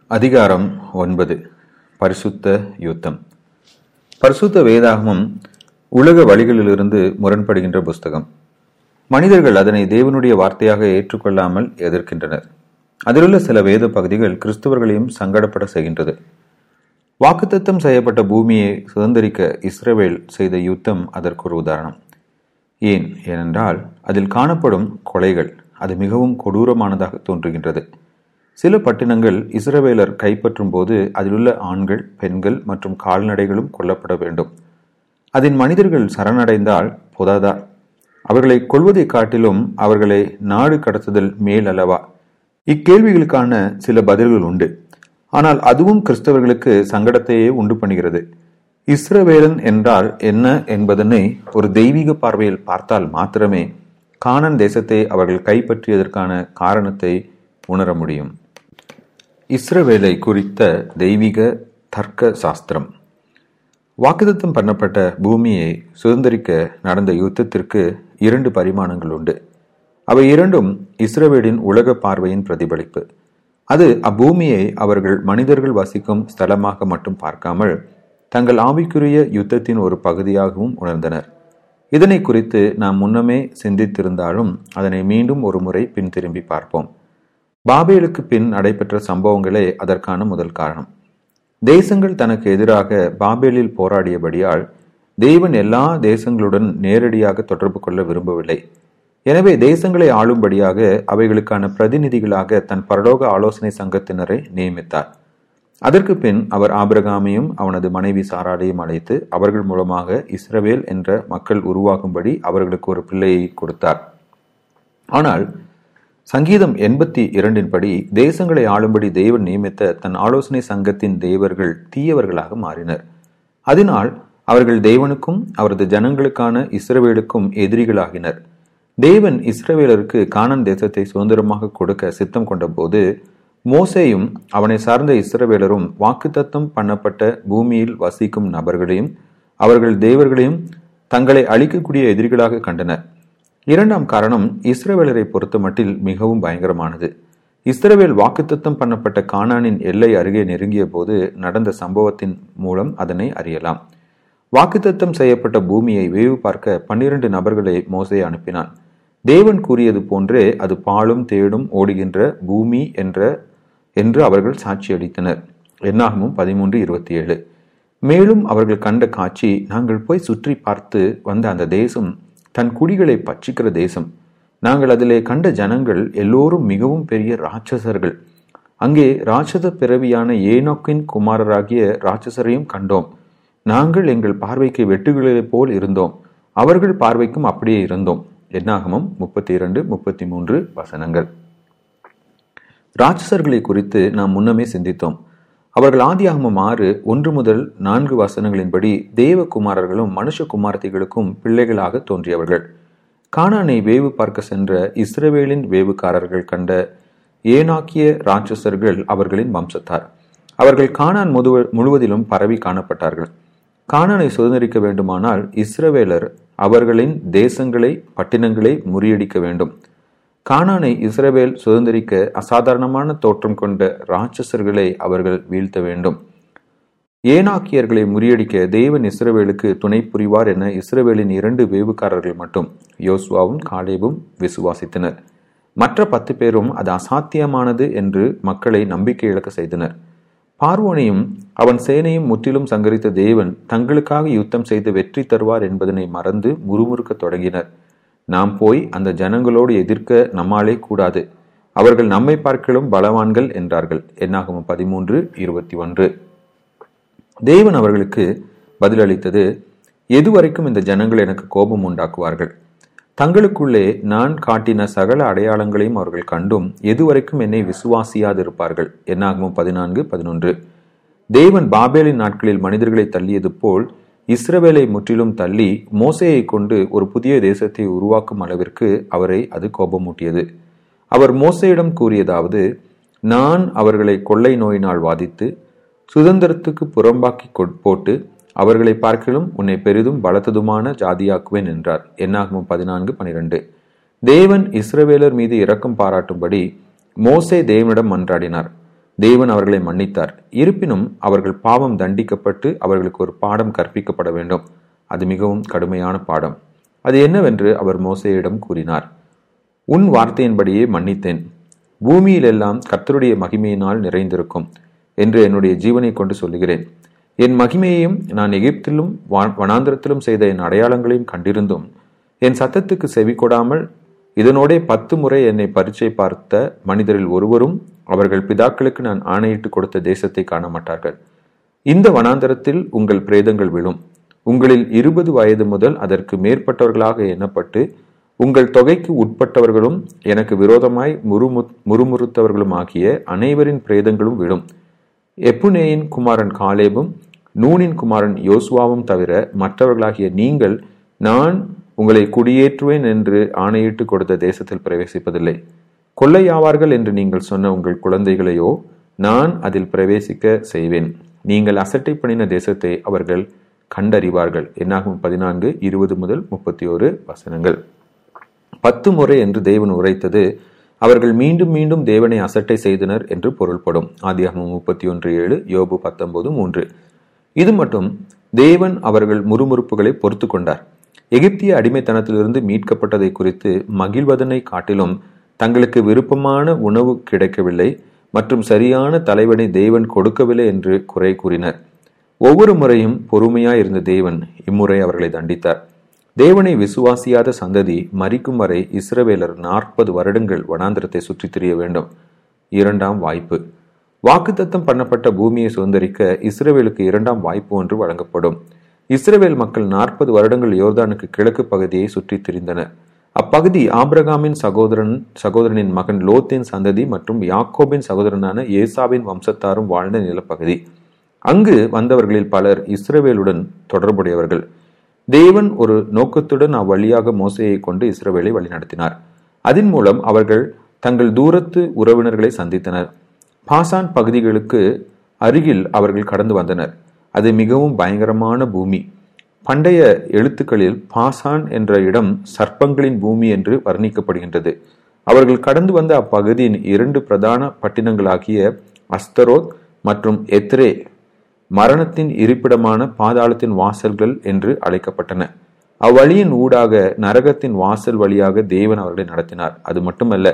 அதிகாரம் ஒன்பது பரிசுத்த யுத்தம் பரிசுத்த வேதாகமம் உலக வழிகளிலிருந்து முரண்படுகின்ற புஸ்தகம் மனிதர்கள் அதனை தேவனுடைய வார்த்தையாக ஏற்றுக்கொள்ளாமல் எதிர்க்கின்றனர் அதிலுள்ள சில வேத பகுதிகள் கிறிஸ்தவர்களையும் சங்கடப்பட செய்கின்றது வாக்குத்தத்தம் செய்யப்பட்ட பூமியை சுதந்திரிக்க இஸ்ரவேல் செய்த யுத்தம் அதற்கு ஒரு உதாரணம் ஏன் ஏனென்றால் அதில் காணப்படும் கொலைகள் அது மிகவும் கொடூரமானதாக தோன்றுகின்றது சில பட்டினங்கள் இஸ்ரவேலர் கைப்பற்றும் போது அதிலுள்ள ஆண்கள் பெண்கள் மற்றும் கால்நடைகளும் கொல்லப்பட வேண்டும் அதன் மனிதர்கள் சரணடைந்தால் புதாதா அவர்களை கொள்வதை காட்டிலும் அவர்களை நாடு கடத்துதல் மேல் அல்லவா இக்கேள்விகளுக்கான சில பதில்கள் உண்டு ஆனால் அதுவும் கிறிஸ்தவர்களுக்கு சங்கடத்தையே உண்டு பண்ணுகிறது இஸ்ரவேலன் என்றால் என்ன என்பதனை ஒரு தெய்வீக பார்வையில் பார்த்தால் மாத்திரமே கானன் தேசத்தை அவர்கள் கைப்பற்றியதற்கான காரணத்தை உணர முடியும் இஸ்ரவேலை குறித்த தெய்வீக தர்க்க சாஸ்திரம் வாக்குத்தத்தம் பண்ணப்பட்ட பூமியை சுதந்திரிக்க நடந்த யுத்தத்திற்கு இரண்டு பரிமாணங்கள் உண்டு அவை இரண்டும் இஸ்ரவேலின் உலக பார்வையின் பிரதிபலிப்பு அது அப்பூமியை அவர்கள் மனிதர்கள் வசிக்கும் ஸ்தலமாக மட்டும் பார்க்காமல் தங்கள் ஆவிக்குரிய யுத்தத்தின் ஒரு பகுதியாகவும் உணர்ந்தனர் இதனை குறித்து நாம் முன்னமே சிந்தித்திருந்தாலும் அதனை மீண்டும் ஒரு முறை பின் திரும்பி பார்ப்போம் பாபேலுக்கு பின் நடைபெற்ற சம்பவங்களே அதற்கான முதல் காரணம் தேசங்கள் தனக்கு எதிராக பாபேலில் போராடியபடியால் தேவன் எல்லா தேசங்களுடன் நேரடியாக தொடர்பு கொள்ள விரும்பவில்லை எனவே தேசங்களை ஆளும்படியாக அவைகளுக்கான பிரதிநிதிகளாக தன் பரலோக ஆலோசனை சங்கத்தினரை நியமித்தார் அதற்கு பின் அவர் ஆபிரகாமையும் அவனது மனைவி சாராலையும் அழைத்து அவர்கள் மூலமாக இஸ்ரவேல் என்ற மக்கள் உருவாகும்படி அவர்களுக்கு ஒரு பிள்ளையை கொடுத்தார் ஆனால் சங்கீதம் எண்பத்தி இரண்டின் படி தேசங்களை ஆளும்படி தேவன் நியமித்த தன் ஆலோசனை சங்கத்தின் தேவர்கள் தீயவர்களாக மாறினர் அதனால் அவர்கள் தேவனுக்கும் அவரது ஜனங்களுக்கான இஸ்ரவேலுக்கும் எதிரிகளாகினர் தேவன் இஸ்ரவேலருக்கு கானன் தேசத்தை சுதந்திரமாக கொடுக்க சித்தம் கொண்டபோது மோசேயும் அவனை சார்ந்த இஸ்ரவேலரும் வாக்குத்தத்தம் பண்ணப்பட்ட பூமியில் வசிக்கும் நபர்களையும் அவர்கள் தேவர்களையும் தங்களை அழிக்கக்கூடிய எதிரிகளாக கண்டனர் இரண்டாம் காரணம் இஸ்ரவேலரை பொறுத்த மட்டில் மிகவும் பயங்கரமானது இஸ்ரவேல் வாக்குத்தத்தம் பண்ணப்பட்ட கானானின் எல்லை அருகே நெருங்கிய போது நடந்த சம்பவத்தின் மூலம் அதனை அறியலாம் வாக்குத்தத்தம் செய்யப்பட்ட பூமியை வேவு பார்க்க பன்னிரண்டு நபர்களை மோசே அனுப்பினான் தேவன் கூறியது போன்றே அது பாலும் தேடும் ஓடுகின்ற பூமி என்ற என்று அவர்கள் சாட்சி அளித்தனர் என்னாகமும் பதிமூன்று இருபத்தி ஏழு மேலும் அவர்கள் கண்ட காட்சி நாங்கள் போய் சுற்றி பார்த்து வந்த அந்த தேசம் தன் குடிகளை பட்சிக்கிற தேசம் நாங்கள் அதிலே கண்ட ஜனங்கள் எல்லோரும் மிகவும் பெரிய ராட்சசர்கள் அங்கே ராட்சத பிறவியான ஏனோக்கின் குமாரராகிய ராட்சசரையும் கண்டோம் நாங்கள் எங்கள் பார்வைக்கு வெட்டுகளைப் போல் இருந்தோம் அவர்கள் பார்வைக்கும் அப்படியே இருந்தோம் என்னாகமம் முப்பத்தி இரண்டு முப்பத்தி மூன்று வசனங்கள் ராட்சசர்களை குறித்து நாம் முன்னமே சிந்தித்தோம் அவர்கள் ஆதியாகமம் ஆறு ஒன்று முதல் நான்கு வசனங்களின்படி தேவகுமாரர்களும் மனுஷகுமாரத்திகளுக்கும் பிள்ளைகளாக தோன்றியவர்கள் கானானை வேவு பார்க்க சென்ற இஸ்ரவேலின் வேவுக்காரர்கள் கண்ட ஏனாக்கிய ராட்சசர்கள் அவர்களின் வம்சத்தார் அவர்கள் கானான் முழுவதிலும் பரவி காணப்பட்டார்கள் கானானை சுதந்திரிக்க வேண்டுமானால் இஸ்ரவேலர் அவர்களின் தேசங்களை பட்டினங்களை முறியடிக்க வேண்டும் கானானை இஸ்ரவேல் சுதந்திரிக்க அசாதாரணமான தோற்றம் கொண்ட ராட்சசர்களை அவர்கள் வீழ்த்த வேண்டும் ஏனாக்கியர்களை முறியடிக்க தேவன் இஸ்ரவேலுக்கு துணை புரிவார் என இஸ்ரவேலின் இரண்டு வேவுக்காரர்கள் மட்டும் யோசுவாவும் காலேபும் விசுவாசித்தனர் மற்ற பத்து பேரும் அது அசாத்தியமானது என்று மக்களை நம்பிக்கை இழக்க செய்தனர் பார்வோனையும் அவன் சேனையும் முற்றிலும் சங்கரித்த தேவன் தங்களுக்காக யுத்தம் செய்து வெற்றி தருவார் என்பதனை மறந்து முறுமுறுக்க தொடங்கினர் நாம் போய் அந்த ஜனங்களோடு எதிர்க்க நம்மாலே கூடாது அவர்கள் நம்மை பார்க்கலும் பலவான்கள் என்றார்கள் என்னாகும் பதிமூன்று இருபத்தி ஒன்று தேவன் அவர்களுக்கு பதிலளித்தது எதுவரைக்கும் இந்த ஜனங்கள் எனக்கு கோபம் உண்டாக்குவார்கள் தங்களுக்குள்ளே நான் காட்டின சகல அடையாளங்களையும் அவர்கள் கண்டும் எதுவரைக்கும் என்னை விசுவாசியாதிருப்பார்கள் என்னாகும் பதினான்கு பதினொன்று தேவன் பாபேலின் நாட்களில் மனிதர்களை தள்ளியது போல் இஸ்ரவேலை முற்றிலும் தள்ளி மோசையை கொண்டு ஒரு புதிய தேசத்தை உருவாக்கும் அளவிற்கு அவரை அது கோபமூட்டியது அவர் மோசையிடம் கூறியதாவது நான் அவர்களை கொள்ளை நோயினால் வாதித்து சுதந்திரத்துக்கு புறம்பாக்கி போட்டு அவர்களை பார்க்கிலும் உன்னை பெரிதும் பலத்ததுமான ஜாதியாக்குவேன் என்றார் என்னாகும் பதினான்கு பனிரெண்டு தேவன் இஸ்ரவேலர் மீது இரக்கம் பாராட்டும்படி மோசே தேவனிடம் மன்றாடினார் தேவன் அவர்களை மன்னித்தார் இருப்பினும் அவர்கள் பாவம் தண்டிக்கப்பட்டு அவர்களுக்கு ஒரு பாடம் கற்பிக்கப்பட வேண்டும் அது மிகவும் கடுமையான பாடம் அது என்னவென்று அவர் மோசையிடம் கூறினார் உன் வார்த்தையின்படியே மன்னித்தேன் பூமியில் எல்லாம் கர்த்தருடைய மகிமையினால் நிறைந்திருக்கும் என்று என்னுடைய ஜீவனை கொண்டு சொல்லுகிறேன் என் மகிமையையும் நான் எகிப்திலும் வனாந்திரத்திலும் செய்த என் அடையாளங்களையும் கண்டிருந்தும் என் சத்தத்துக்கு செவி கொடாமல் இதனோடே பத்து முறை என்னை பரீட்சை பார்த்த மனிதரில் ஒருவரும் அவர்கள் பிதாக்களுக்கு நான் ஆணையிட்டு கொடுத்த தேசத்தை காண மாட்டார்கள் இந்த வனாந்தரத்தில் உங்கள் பிரேதங்கள் விழும் உங்களில் இருபது வயது முதல் அதற்கு மேற்பட்டவர்களாக எண்ணப்பட்டு உங்கள் தொகைக்கு உட்பட்டவர்களும் எனக்கு விரோதமாய் முறுமு முறுமுறுத்தவர்களும் ஆகிய அனைவரின் பிரேதங்களும் விழும் எப்புனேயின் குமாரன் காலேபும் நூனின் குமாரன் யோசுவாவும் தவிர மற்றவர்களாகிய நீங்கள் நான் உங்களை குடியேற்றுவேன் என்று ஆணையிட்டு கொடுத்த தேசத்தில் பிரவேசிப்பதில்லை கொள்ளையாவார்கள் என்று நீங்கள் சொன்ன உங்கள் குழந்தைகளையோ நான் அதில் பிரவேசிக்க செய்வேன் நீங்கள் அசட்டை பண்ணின தேசத்தை அவர்கள் கண்டறிவார்கள் என்னாகும் பதினான்கு இருபது முதல் முப்பத்தி ஒரு வசனங்கள் பத்து முறை என்று தேவன் உரைத்தது அவர்கள் மீண்டும் மீண்டும் தேவனை அசட்டை செய்தனர் என்று பொருள்படும் ஆதியாகமம் முப்பத்தி ஒன்று ஏழு யோபு பத்தொன்பது மூன்று இது மட்டும் தேவன் அவர்கள் முறுமுறுப்புகளை பொறுத்து கொண்டார் எகிப்திய அடிமைத்தனத்திலிருந்து மீட்கப்பட்டதை குறித்து மகிழ்வதனை காட்டிலும் தங்களுக்கு விருப்பமான உணவு கிடைக்கவில்லை மற்றும் சரியான தலைவனை தேவன் கொடுக்கவில்லை என்று குறை கூறினர் ஒவ்வொரு முறையும் பொறுமையாய் இருந்த தேவன் இம்முறை அவர்களை தண்டித்தார் தேவனை விசுவாசியாத சந்ததி மறிக்கும் வரை இஸ்ரவேலர் நாற்பது வருடங்கள் வனாந்திரத்தை சுற்றித் திரிய வேண்டும் இரண்டாம் வாய்ப்பு வாக்குத்தத்தம் பண்ணப்பட்ட பூமியை சுதந்திரிக்க இஸ்ரவேலுக்கு இரண்டாம் வாய்ப்பு ஒன்று வழங்கப்படும் இஸ்ரவேல் மக்கள் நாற்பது வருடங்கள் யோர்தானுக்கு கிழக்கு பகுதியை சுற்றித் திரிந்தனர் அப்பகுதி ஆபிரகாமின் சகோதரன் சகோதரனின் மகன் லோத்தின் சந்ததி மற்றும் யாக்கோபின் சகோதரனான ஏசாவின் வம்சத்தாரும் வாழ்ந்த நிலப்பகுதி அங்கு வந்தவர்களில் பலர் இஸ்ரவேலுடன் தொடர்புடையவர்கள் தேவன் ஒரு நோக்கத்துடன் அவ்வழியாக மோசையை கொண்டு இஸ்ரவேலை வழிநடத்தினார் அதன் மூலம் அவர்கள் தங்கள் தூரத்து உறவினர்களை சந்தித்தனர் பாசான் பகுதிகளுக்கு அருகில் அவர்கள் கடந்து வந்தனர் அது மிகவும் பயங்கரமான பூமி பண்டைய எழுத்துக்களில் பாசான் என்ற இடம் சர்ப்பங்களின் பூமி என்று வர்ணிக்கப்படுகின்றது அவர்கள் கடந்து வந்த அப்பகுதியின் இரண்டு பிரதான பட்டினங்களாகிய அஸ்தரோத் மற்றும் எத்ரே மரணத்தின் இருப்பிடமான பாதாளத்தின் வாசல்கள் என்று அழைக்கப்பட்டன அவ்வழியின் ஊடாக நரகத்தின் வாசல் வழியாக தேவன் அவர்களை நடத்தினார் அது மட்டுமல்ல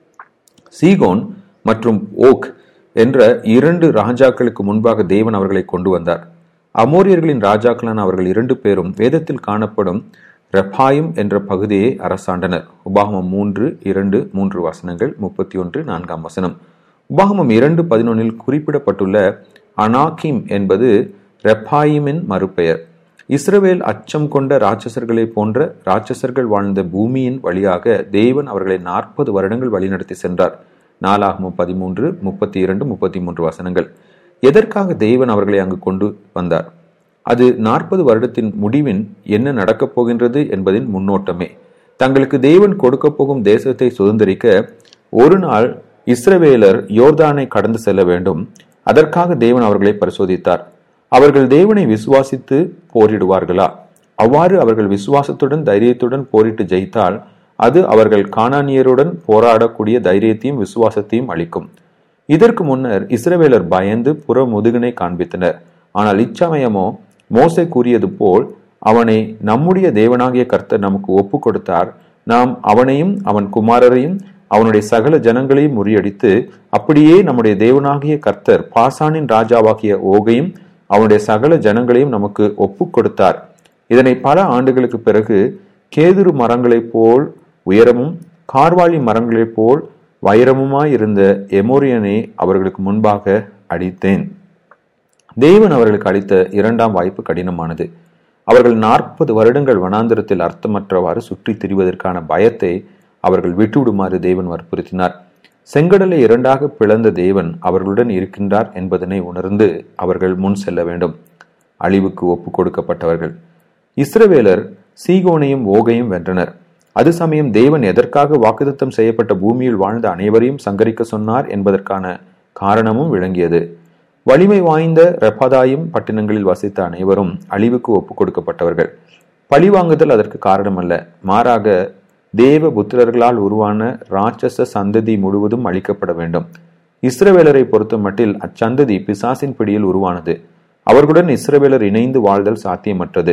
சீகோன் மற்றும் ஓக் என்ற இரண்டு ராஜாக்களுக்கு முன்பாக தேவன் அவர்களை கொண்டு வந்தார் அமோரியர்களின் ராஜாக்களான அவர்கள் இரண்டு பேரும் வேதத்தில் காணப்படும் ரெபாயும் என்ற பகுதியை அரசாண்டனர் உபாகமம் மூன்று இரண்டு மூன்று வசனங்கள் முப்பத்தி ஒன்று நான்காம் வசனம் உபாகமம் இரண்டு பதினொன்னில் குறிப்பிடப்பட்டுள்ள அனாகிம் என்பது ரெப்பாயிமின் மறுபெயர் இஸ்ரவேல் அச்சம் கொண்ட ராட்சசர்களை போன்ற ராட்சசர்கள் வாழ்ந்த பூமியின் வழியாக தேவன் அவர்களை நாற்பது வருடங்கள் வழிநடத்தி சென்றார் நாலாகமும் பதிமூன்று முப்பத்தி இரண்டு முப்பத்தி மூன்று வசனங்கள் எதற்காக தேவன் அவர்களை அங்கு கொண்டு வந்தார் அது நாற்பது வருடத்தின் முடிவின் என்ன நடக்கப் போகின்றது என்பதின் முன்னோட்டமே தங்களுக்கு தேவன் கொடுக்க போகும் தேசத்தை சுதந்திரிக்க ஒரு நாள் இஸ்ரவேலர் யோர்தானை கடந்து செல்ல வேண்டும் அதற்காக தேவன் அவர்களை பரிசோதித்தார் அவர்கள் தேவனை விசுவாசித்து போரிடுவார்களா அவ்வாறு அவர்கள் விசுவாசத்துடன் தைரியத்துடன் போரிட்டு ஜெயித்தால் அது அவர்கள் கானானியருடன் போராடக்கூடிய தைரியத்தையும் விசுவாசத்தையும் அளிக்கும் இதற்கு முன்னர் இஸ்ரவேலர் பயந்து புற முதுகினை காண்பித்தனர் ஆனால் இச்சமயமோ மோசை கூறியது போல் அவனை நம்முடைய தேவனாகிய கர்த்தர் நமக்கு ஒப்பு கொடுத்தார் நாம் அவனையும் அவன் குமாரரையும் அவனுடைய சகல ஜனங்களையும் முறியடித்து அப்படியே நம்முடைய தேவனாகிய கர்த்தர் பாசானின் ராஜாவாகிய ஓகையும் அவனுடைய சகல ஜனங்களையும் நமக்கு ஒப்பு கொடுத்தார் இதனை பல ஆண்டுகளுக்கு பிறகு கேதுரு மரங்களைப் போல் உயரமும் கார்வாலி மரங்களைப் போல் வைரமுமாயிருந்த எமோரியனை அவர்களுக்கு முன்பாக அடித்தேன் தேவன் அவர்களுக்கு அளித்த இரண்டாம் வாய்ப்பு கடினமானது அவர்கள் நாற்பது வருடங்கள் வனாந்திரத்தில் அர்த்தமற்றவாறு சுற்றித் திரிவதற்கான பயத்தை அவர்கள் விட்டுவிடுமாறு தேவன் வற்புறுத்தினார் செங்கடலை இரண்டாக பிளந்த தேவன் அவர்களுடன் இருக்கின்றார் என்பதனை உணர்ந்து அவர்கள் முன் செல்ல வேண்டும் அழிவுக்கு ஒப்பு கொடுக்கப்பட்டவர்கள் இஸ்ரவேலர் சீகோனையும் ஓகையும் வென்றனர் அது சமயம் தேவன் எதற்காக வாக்குத்தத்தம் செய்யப்பட்ட பூமியில் வாழ்ந்த அனைவரையும் சங்கரிக்க சொன்னார் என்பதற்கான காரணமும் விளங்கியது வலிமை வாய்ந்த ரெபதாயும் பட்டினங்களில் வசித்த அனைவரும் அழிவுக்கு ஒப்பு கொடுக்கப்பட்டவர்கள் பழிவாங்குதல் அதற்கு காரணமல்ல மாறாக தேவ புத்திரர்களால் உருவான ராட்சச சந்ததி முழுவதும் அழிக்கப்பட வேண்டும் இஸ்ரவேலரை பொறுத்த மட்டில் அச்சந்ததி பிசாசின் பிடியில் உருவானது அவர்களுடன் இஸ்ரவேலர் இணைந்து வாழ்தல் சாத்தியமற்றது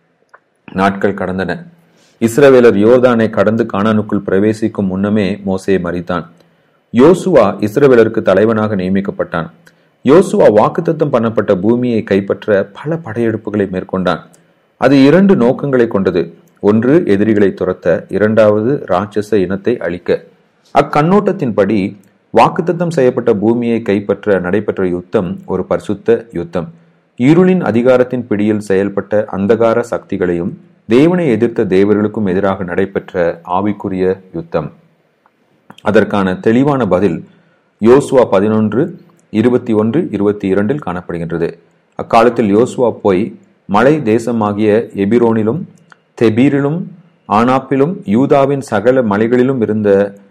நாட்கள் கடந்தன இஸ்ரவேலர் யோர்தானை கடந்து கானானுக்குள் பிரவேசிக்கும் முன்னமே மோசே மறித்தான் யோசுவா இஸ்ரவேலருக்கு தலைவனாக நியமிக்கப்பட்டான் யோசுவா வாக்குத்தத்தம் பண்ணப்பட்ட பூமியை கைப்பற்ற பல படையெடுப்புகளை மேற்கொண்டான் அது இரண்டு நோக்கங்களை கொண்டது ஒன்று எதிரிகளை துரத்த இரண்டாவது ராட்சச இனத்தை அழிக்க அக்கண்ணோட்டத்தின்படி வாக்குத்தத்தம் செய்யப்பட்ட பூமியை கைப்பற்ற நடைபெற்ற யுத்தம் ஒரு பரிசுத்த யுத்தம் இருளின் அதிகாரத்தின் பிடியில் செயல்பட்ட அந்தகார சக்திகளையும் தேவனை எதிர்த்த தேவர்களுக்கும் எதிராக நடைபெற்ற ஆவிக்குரிய யுத்தம் அதற்கான தெளிவான பதில் யோசுவா பதினொன்று இருபத்தி ஒன்று இருபத்தி இரண்டில் காணப்படுகின்றது அக்காலத்தில் யோசுவா போய் மலை தேசமாகிய எபிரோனிலும் தெபீரிலும் ஆனாப்பிலும் யூதாவின் சகல மலைகளிலும் இருந்த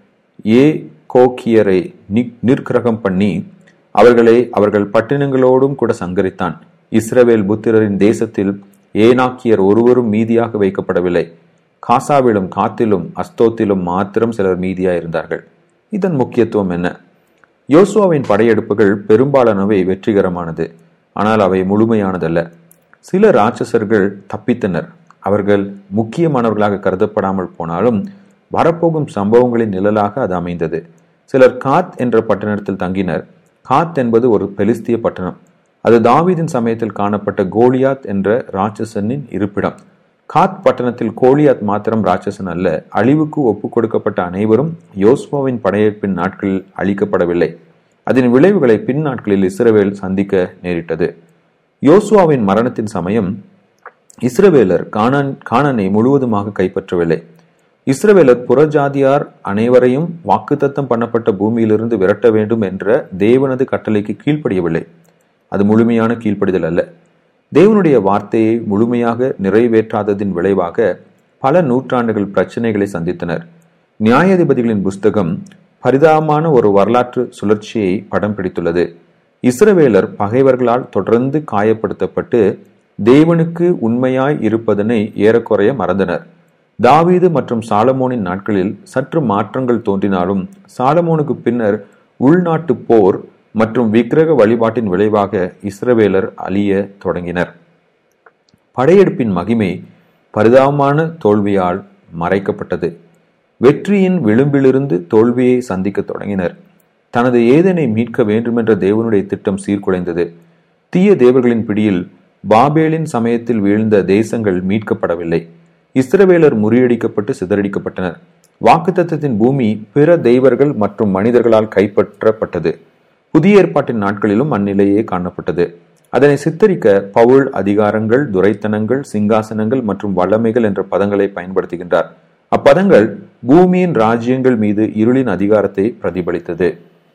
ஏ கோக்கியரை நிர்கிரகம் பண்ணி அவர்களை அவர்கள் பட்டினங்களோடும் கூட சங்கரித்தான் இஸ்ரவேல் புத்திரரின் தேசத்தில் ஏனாக்கியர் ஒருவரும் மீதியாக வைக்கப்படவில்லை காசாவிலும் காத்திலும் அஸ்தோத்திலும் மாத்திரம் சிலர் மீதியா இருந்தார்கள் இதன் முக்கியத்துவம் என்ன யோசுவாவின் படையெடுப்புகள் பெரும்பாலானவை வெற்றிகரமானது ஆனால் அவை முழுமையானதல்ல சில ராட்சசர்கள் தப்பித்தனர் அவர்கள் முக்கியமானவர்களாக கருதப்படாமல் போனாலும் வரப்போகும் சம்பவங்களின் நிழலாக அது அமைந்தது சிலர் காத் என்ற பட்டணத்தில் தங்கினர் காத் என்பது ஒரு பெலிஸ்திய பட்டணம் அது தாவீதின் சமயத்தில் காணப்பட்ட கோலியாத் என்ற ராட்சசனின் இருப்பிடம் காத் பட்டணத்தில் கோலியாத் மாத்திரம் ராட்சசன் அல்ல அழிவுக்கு ஒப்புக் கொடுக்கப்பட்ட அனைவரும் யோசுவாவின் படையெடுப்பின் நாட்களில் அழிக்கப்படவில்லை அதன் விளைவுகளை பின் நாட்களில் இஸ்ரவேல் சந்திக்க நேரிட்டது யோசுவாவின் மரணத்தின் சமயம் இஸ்ரவேலர் கானான் கானானை முழுவதுமாக கைப்பற்றவில்லை இஸ்ரவேலர் புறஜாதியார் அனைவரையும் வாக்குத்தத்தம் பண்ணப்பட்ட பூமியிலிருந்து விரட்ட வேண்டும் என்ற தேவனது கட்டளைக்கு கீழ்ப்படியவில்லை அது முழுமையான கீழ்ப்படிதல் அல்ல தேவனுடைய வார்த்தையை முழுமையாக நிறைவேற்றாததின் விளைவாக பல நூற்றாண்டுகள் பிரச்சனைகளை சந்தித்தனர் நியாயாதிபதிகளின் புஸ்தகம் பரிதாபமான ஒரு வரலாற்று சுழற்சியை படம் பிடித்துள்ளது இஸ்ரவேலர் பகைவர்களால் தொடர்ந்து காயப்படுத்தப்பட்டு தேவனுக்கு உண்மையாய் இருப்பதனை ஏறக்குறைய மறந்தனர் தாவீது மற்றும் சாலமோனின் நாட்களில் சற்று மாற்றங்கள் தோன்றினாலும் சாலமோனுக்கு பின்னர் உள்நாட்டு போர் மற்றும் விக்கிரக வழிபாட்டின் விளைவாக இஸ்ரவேலர் அழிய தொடங்கினர் படையெடுப்பின் மகிமை பரிதாபமான தோல்வியால் மறைக்கப்பட்டது வெற்றியின் விளிம்பிலிருந்து தோல்வியை சந்திக்க தொடங்கினர் தனது ஏதனை மீட்க வேண்டுமென்ற தேவனுடைய திட்டம் சீர்குலைந்தது தீய தேவர்களின் பிடியில் பாபேலின் சமயத்தில் வீழ்ந்த தேசங்கள் மீட்கப்படவில்லை இஸ்ரவேலர் முறியடிக்கப்பட்டு சிதறடிக்கப்பட்டனர் வாக்குத்தத்தத்தின் பூமி பிற தெய்வர்கள் மற்றும் மனிதர்களால் கைப்பற்றப்பட்டது புதிய ஏற்பாட்டின் நாட்களிலும் அந்நிலையே காணப்பட்டது அதனை சித்தரிக்க பவுல் அதிகாரங்கள் துரைத்தனங்கள் சிங்காசனங்கள் மற்றும் வல்லமைகள் என்ற பதங்களை பயன்படுத்துகின்றார் அப்பதங்கள் பூமியின் ராஜ்யங்கள் மீது இருளின் அதிகாரத்தை பிரதிபலித்தது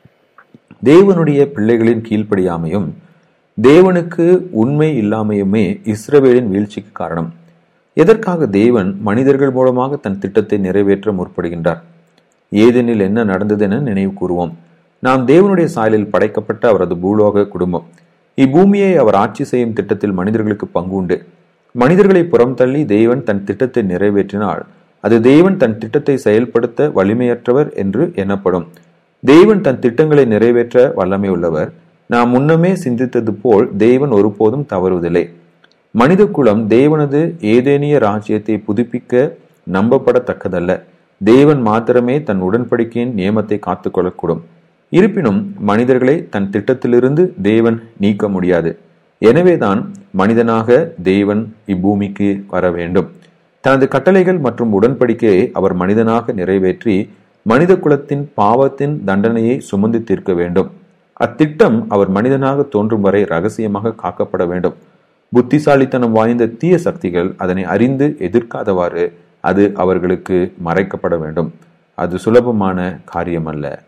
தேவனுடைய பிள்ளைகளின் கீழ்ப்படியாமையும் தேவனுக்கு உண்மை இல்லாமையுமே இஸ்ரவேலின் வீழ்ச்சிக்கு காரணம் எதற்காக தேவன் மனிதர்கள் மூலமாக தன் திட்டத்தை நிறைவேற்ற முற்படுகின்றார் ஏதெனில் என்ன நடந்தது என நினைவு கூறுவோம் நாம் தேவனுடைய சாயலில் படைக்கப்பட்ட அவரது பூலோக குடும்பம் இப்பூமியை அவர் ஆட்சி செய்யும் திட்டத்தில் மனிதர்களுக்கு பங்கு உண்டு மனிதர்களை புறம் தள்ளி தேவன் தன் திட்டத்தை நிறைவேற்றினால் அது தேவன் தன் திட்டத்தை செயல்படுத்த வலிமையற்றவர் என்று எண்ணப்படும் தேவன் தன் திட்டங்களை நிறைவேற்ற வல்லமை உள்ளவர் நாம் முன்னமே சிந்தித்தது போல் தேவன் ஒருபோதும் தவறுவதில்லை மனித குலம் தேவனது ஏதேனிய ராஜ்யத்தை புதுப்பிக்க நம்பப்படத்தக்கதல்ல தேவன் மாத்திரமே தன் உடன்படிக்கையின் நியமத்தை காத்துக்கொள்ளக்கூடும் இருப்பினும் மனிதர்களை தன் திட்டத்திலிருந்து தேவன் நீக்க முடியாது எனவேதான் மனிதனாக தேவன் இப்பூமிக்கு வர வேண்டும் தனது கட்டளைகள் மற்றும் உடன்படிக்கையை அவர் மனிதனாக நிறைவேற்றி மனித குலத்தின் பாவத்தின் தண்டனையை சுமந்து தீர்க்க வேண்டும் அத்திட்டம் அவர் மனிதனாக தோன்றும் வரை ரகசியமாக காக்கப்பட வேண்டும் புத்திசாலித்தனம் வாய்ந்த தீய சக்திகள் அதனை அறிந்து எதிர்க்காதவாறு அது அவர்களுக்கு மறைக்கப்பட வேண்டும் அது சுலபமான காரியமல்ல